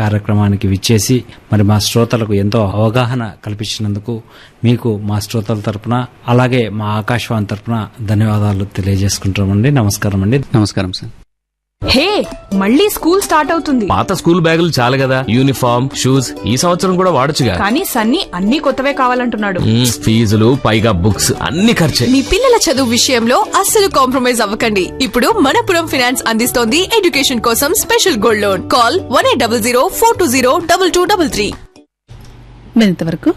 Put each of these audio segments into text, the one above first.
కార్యక్రమానికి విచ్చేసి మరి మా శ్రోతలకు ఎంతో అవగాహన కల్పించినందుకు మీకు మా శ్రోతల తరపున అలాగే మా ఆకాశవాణి తరపున ధన్యవాదాలు తెలియజేసుకుంటామండి నమస్కారం అండి నమస్కారం సార్ హే మళ్ళీ స్కూల్ స్టార్ట్ అవుతుంది పాత స్కూల్ బ్యాగులు చాలు కదా యూనిఫామ్ షూస్ ఈ సంవత్సరం కూడా వాడొచ్చుగా కానీ సన్నీ అన్ని కొత్తవే కావాలంటున్నాడు మ్మ్, ఫీజులు పైగా బుక్స్ అన్ని ఖర్చే మీ పిల్లల చదువు విషయంలో అస్సలు కాంప్రమైజ్ అవ్వకండి ఇప్పుడు మనపురం ఫైనాన్స్ అందిస్తోంది ఎడ్యుకేషన్ కోసం special gold loan call one eight double zero four two zero double two double three మరింతవరకు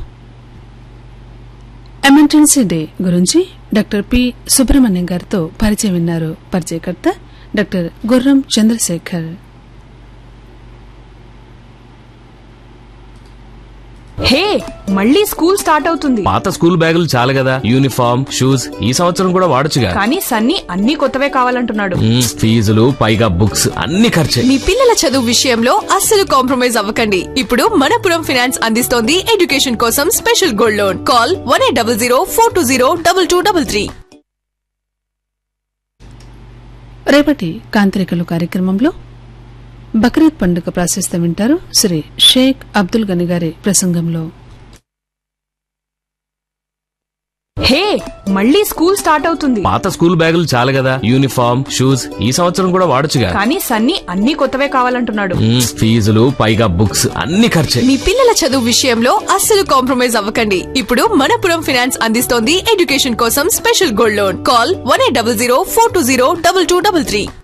ఎమర్జెన్సీ డే గురించి డాక్టర్ పి సుబ్రహ్మణ్యం గారితో పరిచయం విన్నారు పరిచయకర్త డాక్టర్ గుర్రం చంద్రశేఖర్ హే మళ్ళీ స్కూల్ స్టార్ట్ అవుతుంది పాత స్కూల్ బ్యాగులు చాలు కదా యూనిఫామ్ షూస్ ఈ సంవత్సరం కూడా వాడొచ్చుగా కానీ సన్నీ అన్ని కొత్తవే కావాలంటున్నాడు మ్మ్, ఫీజులు పైగా బుక్స్ అన్ని ఖర్చే మీ పిల్లల చదువు విషయంలో అస్సలు కాంప్రమైజ్ అవ్వకండి ఇప్పుడు మనపురం ఫైనాన్స్ అందిస్తోంది ఎడ్యుకేషన్ కోసం special gold loan call one eight double zero four two zero double two double three రేపటి కాంతరికలు కార్యక్రమంలో బక్రీద్ పండుగ ప్రాశస్తం వింటారు శ్రీ షేక్ అబ్దుల్ గని గారి ప్రసంగంలో హే మళ్ళీ స్కూల్ స్టార్ట్ అవుతుంది పాత స్కూల్ బ్యాగులు చాలు కదా యూనిఫామ్ షూస్ ఈ సంవత్సరం కూడా వాడొచ్చుగా కానీ సన్నీ అన్ని కొత్తవే కావాలంటున్నాడు మ్మ్, ఫీజులు పైగా బుక్స్ అన్ని ఖర్చే మీ పిల్లల చదువు విషయంలో అస్సలు కాంప్రమైజ్ అవ్వకండి ఇప్పుడు మనపురం ఫైనాన్స్ అందిస్తోంది ఎడ్యుకేషన్ కోసం special gold loan call one eight double zero four two zero double two double three